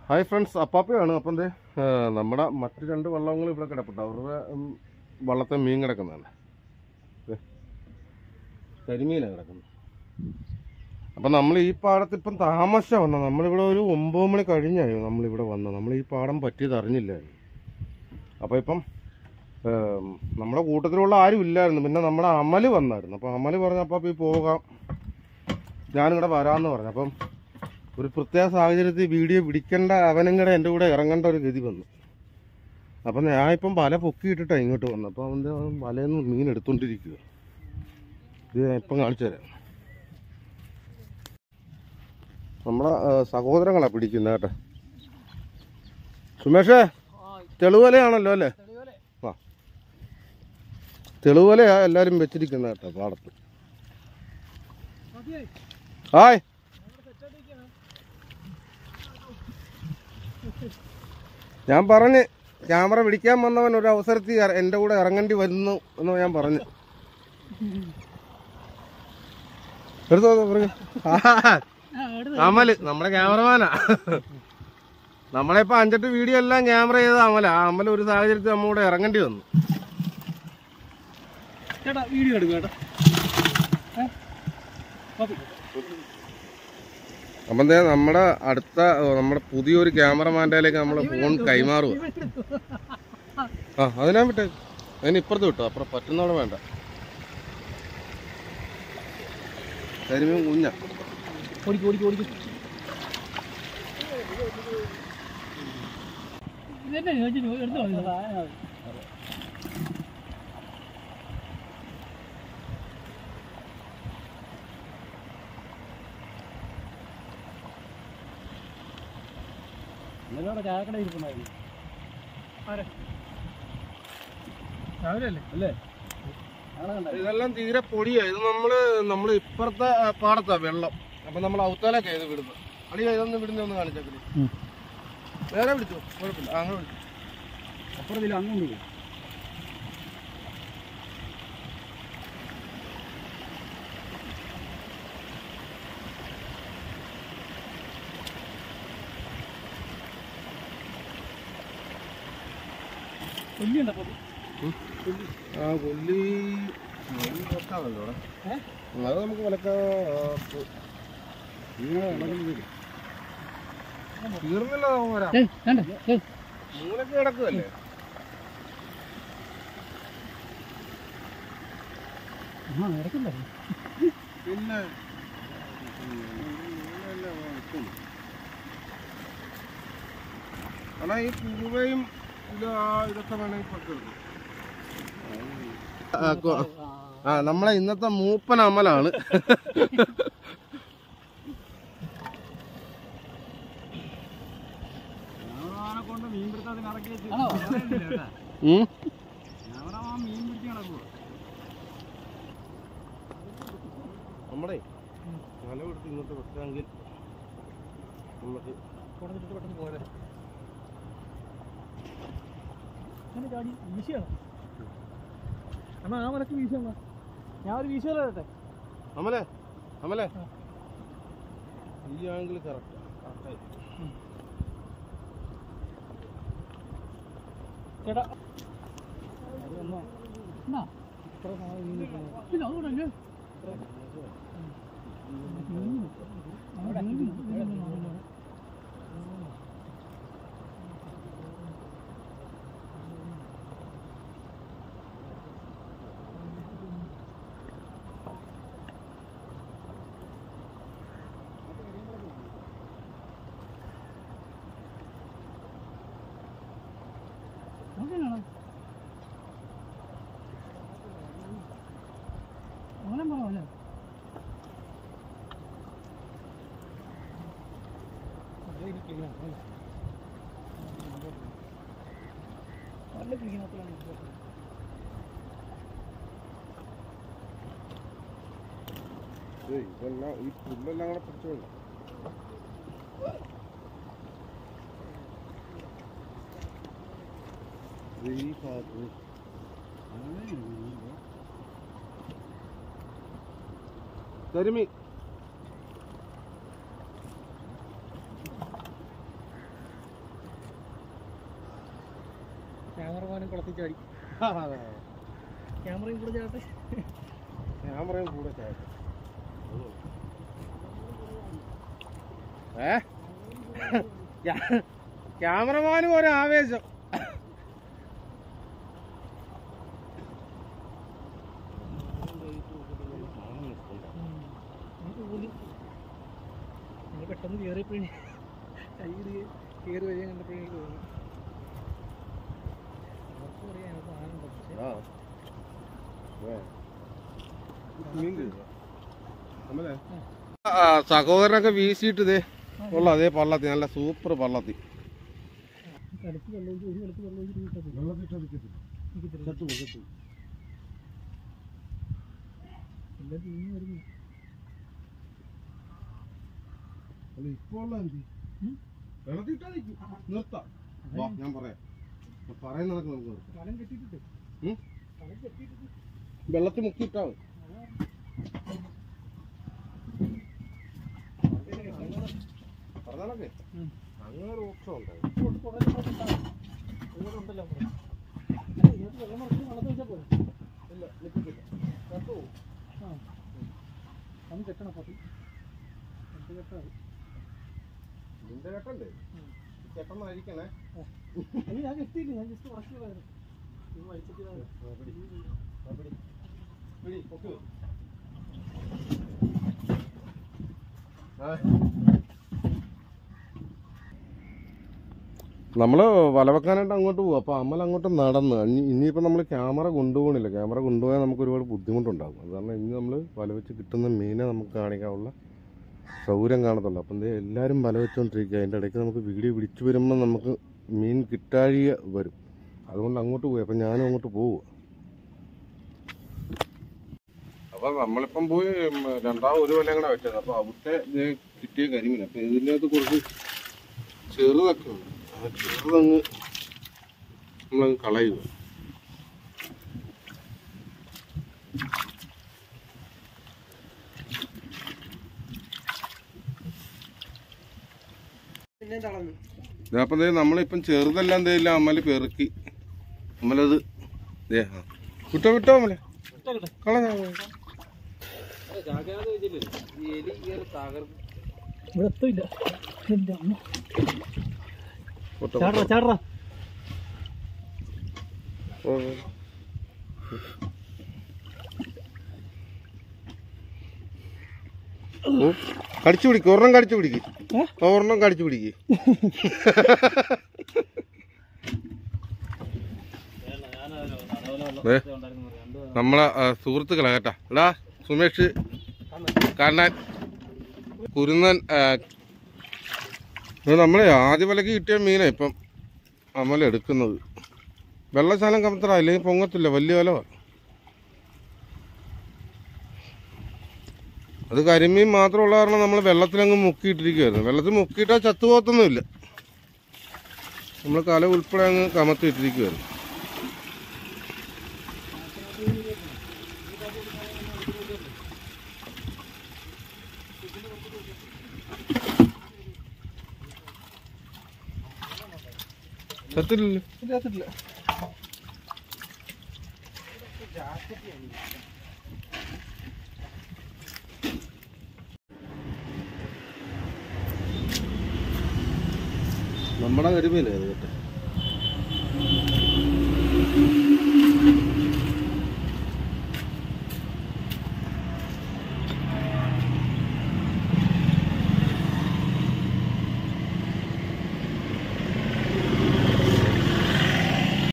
Hi friends അപ്പാപ്പയാണ് അപ്പം എന്തേ നമ്മുടെ മറ്റ് രണ്ട് വള്ളങ്ങൾ ഇവിടെ കിടപ്പുണ്ട് അവരുടെ ഉം, വള്ളത്തെ മീൻ കിടക്കുന്നതാണ് ദേ, കരിമീനാണ് കിടക്കുന്നത് അപ്പം നമ്മൾ ഈ പാടത്ത് ഇപ്പം താമസം വന്നത് നമ്മളിവിടെ ഒരു ഒമ്പത് മണി കഴിഞ്ഞായിരുന്നു നമ്മളിവിടെ വന്നത് നമ്മൾ ഈ പാടം പറ്റിയത് അറിഞ്ഞില്ലായിരുന്നു അപ്പോൾ ഇപ്പം ഏം, നമ്മുടെ കൂട്ടത്തിലുള്ള ആരും ഇല്ലായിരുന്നു പിന്നെ നമ്മുടെ അമല് വന്നായിരുന്നു അപ്പോൾ അമല് പറഞ്ഞപ്പോൾ അപ്പോൾ ഈ പോകാം ഞാനിവിടെ വരാമെന്ന് പറഞ്ഞു അപ്പം ഒരു പ്രത്യേക സാഹചര്യത്തിൽ വീഡിയോ പിടിക്കേണ്ട അവനും കൂടെ എൻ്റെ കൂടെ ഇറങ്ങേണ്ട ഒരു ഗതി വന്നു അപ്പം ഞാൻ ഇപ്പം വല പൊക്കിയിട്ടിട്ടാണ് ഇങ്ങോട്ട് വന്നത് അപ്പോൾ അവൻ്റെ വലയിൽ നിന്ന് മീൻ എടുത്തോണ്ടിരിക്കുക ഇത് ഞാൻ ഇപ്പം കാണിച്ചു തരാം നമ്മളെ ആ, സഹോദരങ്ങളാണ് പിടിക്കുന്നത് കേട്ടോ സുമേഷേ തെളിവലയാണല്ലോ അല്ലേ ആ തെളിവലയാ എല്ലാവരും വെച്ചിരിക്കുന്നത് കേട്ടോ പാടത്ത് ഹായ് ഞാൻ പറഞ്ഞ് ക്യാമറ പിടിക്കാൻ വന്നവൻ ഒരു അവസരത്തിൽ ഇറ- എൻ്റെ കൂടെ ഇറങ്ങേണ്ടി വരുന്നു എന്ന് ഞാൻ പറഞ്ഞു എടുത്തോ പറഞ്ഞു അമല് നമ്മുടെ ക്യാമറമാനാ നമ്മളെ ഇപ്പൊ അഞ്ചെട്ട് വീഡിയോ എല്ലാം ക്യാമറ ചെയ്ത അമല ആ അമല ഒരു സാഹചര്യത്തിൽ നമ്മ കൂടെ ഇറങ്ങേണ്ടി വന്നു ചേട്ടാ വീഡിയോ എടുക്കും ചേട്ടാ ഏ? കോപ്പി. അപ്പം ദേ നമ്മുടെ അടുത്ത ഏ, നമ്മുടെ പുതിയൊരു ക്യാമറമാൻ്റെ നമ്മളെ ഫോൺ കൈമാറുക ആ അതിനാ വിട്ടേ അതിന് ഇപ്പുറത്ത് വിട്ടോ അപ്പുറം പറ്റുന്നവിടെ വേണ്ട കരിമീൻ കുഞ്ഞ ഓടിക്ക് ഓടിക്ക് ഓടിക്ക് ഇതെന്നെ ചോദിച്ചു എടുത്തോ ഇന്നലെ ചായക്കട ഇരിപ്പുണ്ടായിരുന്നു ആരെ രാവിലെ അല്ലേ അല്ലേ ആളെ കണ്ടായിരുന്നു ഇതെല്ലാം തീരെ പൊടിയാ ഇത് നമ്മള് നമ്മള് ഇപ്പുറത്തെ ആ, പാടത്താ വെള്ളം അപ്പൊ നമ്മൾ ഔത്താലൊക്കെ ഇത് വിടുന്നത് അടിയാ ഇതൊന്ന് വിടുന്ന ഒന്ന് കാണിച്ചേക്കല് ഉം. വേറെ വിളിച്ചു കുഴപ്പമില്ല ആ, അങ്ങനെ വിളിച്ചു അപ്പുറത്തില്ല അങ്ങോട്ട് പോയി കൊല്ലിയുണ്ടോ അപ്പൊ ആ കൊല്ലി കൊല്ലി കൊട്ടാണല്ലോ അവിടെ. ഏ? അത് നമുക്ക് വിലക്ക തീർന്നില്ല വരാം ഏയ് വേണ്ട ഏയ് മൂലൊക്കെ കിടക്കുമല്ലേ ആ ഇടയ്ക്കുണ്ടായിരുന്നു പിന്നെ അല്ല ഈ കുറുവയും ഇത് ആ ഇതൊക്കെ വേണമെങ്കിൽ പക്കെടുക്കും ആ നമ്മളെ ഇന്നത്തെ മൂപ്പൻ അമലാണ് കൊണ്ട് മീൻ പിടുത്തത്തിന് ഇറക്കി വെച്ച് ഉം. മീൻ പിടിച്ച് നടക്കുക നമ്മുടെ വല കൊടുത്ത് ഇങ്ങോട്ട് വെക്കാമെങ്കിൽ നമുക്ക് കൊടുത്തിട്ട് പെട്ടെന്ന് പോരെ അങ്ങനെ ചാടി വീശിയാണ് എന്നാ ആ മലക്ക് വീശാ ഞാൻ ഒരു വീശ കേട്ടെ അമലെ അമലെ ഈ ആംഗിൾ കറക്റ്റ് കറക്റ്റായി ചേട്ടാ അത് വന്നോ എന്നാ ഇത്ര സമയം മീൻ നിൽക്കുന്നു. ഇല്ല അതുകൊണ്ടല്ലേ അങ്ങനെയാണോ അങ്ങനെ പറഞ്ഞല്ലേ നല്ല ക്ലീനപ്പിലാണ് ഏയ് ഇതെല്ലാം ഈ പുല്ലെല്ലാം കൂടെ പിടിച്ചോളൂ ഈ ഭാഗത്ത് കരിമീൻ ക്യാമറമാനും കുളത്തിൽ ചാടി ക്യാമറയും കൂടെ ചാട്ടെ ക്യാമറയും കൂടെ ചേർത്ത് ഏ ക്യാമറമാനും ഒരു ആവേശം നിങ്ങൾ പെട്ടെന്ന് കയറിയപ്പോഴേ കൈ കയറി വരിക കണ്ടപ്പോഴേ എനിക്ക് തോന്നി അവർക്ക് അറിയാം അതിനകത്ത് ആളുണ്ടോ പക്ഷേ ആ. ഏ. മീൻ കിട്ടുമോ? നമ്മളെ? ആ, സഹോദരനൊക്കെ വീശിയിട്ട് ഇതേ ഉള്ള അതേ പള്ളത്തി നല്ല സൂപ്പർ പള്ളത്തി കലക്ക് വെള്ളം ഒഴിച്ച് ഒരു കലക്ക് വെള്ളം ഒഴിച്ച് നിൽക്കത്തില്ല എല്ലാം തീഞ്ഞു വരുന്നു ഇപ്പൊ ഉള്ള എന്തി വെള്ളത്തിട്ടാ നിർത്താം വാ, ഞാൻ പറയാം ഞാൻ പറയുന്നതൊക്കെ നമുക്ക് നിർത്താം കലം കെട്ടിയിട്ടിട്ട് ഉം? കലം കെട്ടിയിട്ടിട്ട് വെള്ളത്തിൽ മുക്കിയിട്ടാ മതി പറഞ്ഞാലൊക്കെ ഉം. അങ്ങനെ ഒരു ഓപ്ഷൻ ഉണ്ടായി കൊണ്ട് കുറേ നേരം ഉണ്ടാവും. ഇവിടെ ഉണ്ടല്ലോ അപ്പുറം. അല്ല, ഇതിനകത്ത് വെള്ളം നിറച്ച് വെള്ളത്തിൽ വെച്ചാൽ പോരെ? ഇല്ല നിൽക്കത്തില്ല ചത്തുപോകും ആ. അത് കെട്ടണം പത്തി എന്ത് കെട്ടാണ് ഇതിന്റെ കേട്ടണ്ടേ ഉം. കേട്ടെന്നായിരിക്കണേ അത് ഞാൻ കെട്ടിയില്ല ഞാൻ ജസ്റ്റ് ഉറക്കിയതായിരുന്നു ഇത് വലിച്ചിട്ട് ഇതാ. പിടി പൊക്കി വെക്ക്. നമ്മള് വല വെക്കാനായിട്ട് അങ്ങോട്ട് പോകും അപ്പൊ അമ്മൽ അങ്ങോട്ട് നടന്ന് ഇനി ഇനിയിപ്പോ നമ്മൾ ക്യാമറ കൊണ്ടുപോകണില്ല ക്യാമറ കൊണ്ടുപോയാൽ നമുക്ക് ഒരുപാട് ബുദ്ധിമുട്ടുണ്ടാകും അത് കാരണം ഇനി നമ്മൾ വല വെച്ച് കിട്ടുന്ന മീനെ നമുക്ക് കാണിക്കാനുള്ള സൗകര്യം കാണത്തുള്ളൂ അപ്പം ദേ എല്ലാവരും വല വെച്ചുകൊണ്ടിരിക്കുക അതിൻ്റെ ഇടയ്ക്ക് നമുക്ക് വീഡിയോ പിടിച്ചു വരുമ്പോൾ നമുക്ക് മീൻ കിട്ടാഴിക വരും അതുകൊണ്ട് അങ്ങോട്ട് പോയി അപ്പം ഞാനും അങ്ങോട്ട് പോവുക അപ്പൊ നമ്മളിപ്പം പോയി ഉം, രണ്ടാമത് ഒരു കൊല്ലം കൂടെ വെച്ചത് അപ്പൊ അവിടുത്തെ ഇത് കിട്ടിയ കരിമീൻ അപ്പൊ ഇതിനകത്ത് കുറച്ച് ചെറുതൊക്കെ ഉണ്ട് ആ ചെറുതങ്ങ് നമ്മളങ്ങ് കളയുക പിന്നെ തളർന്നു ഇതപ്പം ദേ നമ്മളിപ്പം ചെറുതെല്ലാം തേയില്ല അമ്മല് പെറുക്കി അമ്മലത് ദേ ആ. വിട്ടോ വിട്ടോ അമ്മലെ കളഞ്ഞ ഇവിടെ എത്തില്ല എന്റെ അമ്മ ചാടറ ചാടറ കടിച്ചു പിടിക്കും ഒരെണ്ണം കടിച്ചു പിടിക്കും ഏ? ഒരെണ്ണം കടിച്ചു പിടിക്കും ദേ, നമ്മളെ ആ, സുഹൃത്തുക്കളാ കേട്ടാ എടാ സുമേഷ് കണ്ണൻ കുരുന്നൻ ആ, ഇത് നമ്മളെ ആദ്യ വിലക്ക് കിട്ടിയ മീനാ ഇപ്പം അമല എടുക്കുന്നത് വെള്ളശാലം കമത്തറ അല്ലെങ്കിൽ പൊങ്ങത്തില്ല വലിയ വില അത് കരിമീൻ മാത്രമുള്ള കാരണം നമ്മൾ വെള്ളത്തിലങ്ങ് മുക്കിയിട്ടിരിക്കുവായിരുന്നു വെള്ളത്തിൽ മുക്കിയിട്ടാൽ ചത്തുപോകത്തൊന്നുമില്ല നമ്മൾ കല ഉൾപ്പെടെ അങ്ങ് കമത്തിയിട്ടിരിക്കുവായിരുന്നു ചത്തില്ലല്ലോ ഇതിനകത്തില്ല നമ്മുടെ കരിമീനായിരുന്നു കേട്ടോ